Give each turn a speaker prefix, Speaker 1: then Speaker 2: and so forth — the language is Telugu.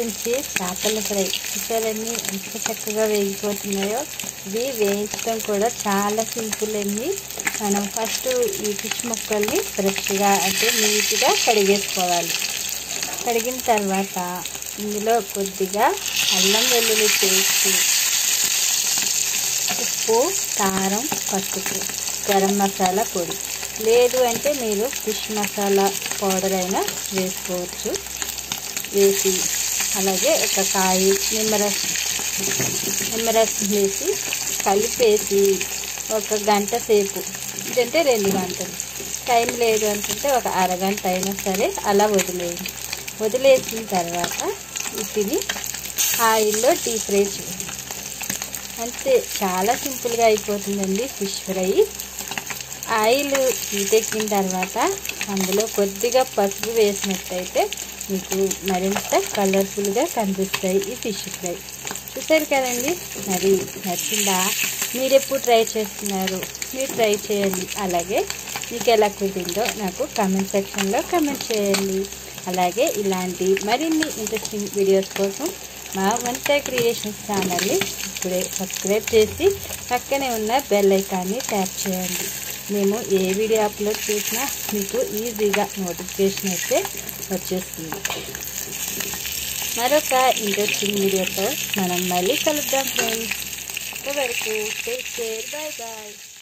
Speaker 1: గురించి చేపల ఫ్రై చూసారన్నీ ఎంత చక్కగా వేగిపోతున్నాయో ఇవి వేయించడం కూడా చాలా సింపుల్ అండి మనం ఫస్ట్ ఈ ఫిష్ ముక్కల్ని ఫ్రెష్గా అంటే నీట్గా కడిగేసుకోవాలి కడిగిన తర్వాత ఇందులో కొద్దిగా అల్లం వెల్లుల్లి పేస్ట్ ఉప్పు కారం పసుపు గరం మసాలా పొడి లేదు అంటే మీరు ఫిష్ మసాలా పౌడర్ అయినా వేసుకోవచ్చు వేసి అలాగే ఒక కాయ నిమ్మరసం నిమ్మరసం వేసి కలిపేసి ఒక గంట సేపు ఇదంటే రెండు గంటలు టైం లేదు అనుకుంటే ఒక అరగంట అయినా సరే అలా వదిలేయండి వదిలేసిన తర్వాత వీటిని ఆయిల్లో డీప్ ఫ్రై చేయండి అంతే చాలా సింపుల్గా అయిపోతుందండి ఫిష్ ఫ్రై ఆయిల్ హీటెక్కిన తర్వాత అందులో కొద్దిగా పసుపు వేసినట్టయితే మీకు మరింత కలర్ఫుల్గా కనిపిస్తాయి ఈ ఫిష్ ఫ్రై చూసారు కదండి మరి నచ్చిందా మీరు ఎప్పుడు ట్రై చేస్తున్నారు మీరు ట్రై చేయండి అలాగే మీకు ఎలా కుదిరిందో నాకు కామెంట్ సెక్షన్లో కామెంట్ చేయండి అలాగే ఇలాంటి మరిన్ని ఇంట్రెస్టింగ్ వీడియోస్ కోసం మా వంట క్రియేషన్స్ ఛానల్ని ఇప్పుడే సబ్స్క్రైబ్ చేసి పక్కనే ఉన్న బెల్ ఐకాన్ని ట్యాప్ చేయండి మేము ఏ వీడియో అప్లోడ్ చేసినా మీకు ఈజీగా నోటిఫికేషన్ అయితే వచ్చేస్తుంది మరొక ఇంట్రెస్టింగ్ వీడియోతో మనం మళ్ళీ కలుద్దాం ఫ్రెండ్స్ వరకు టేక్ కేర్ బాయ్ బాయ్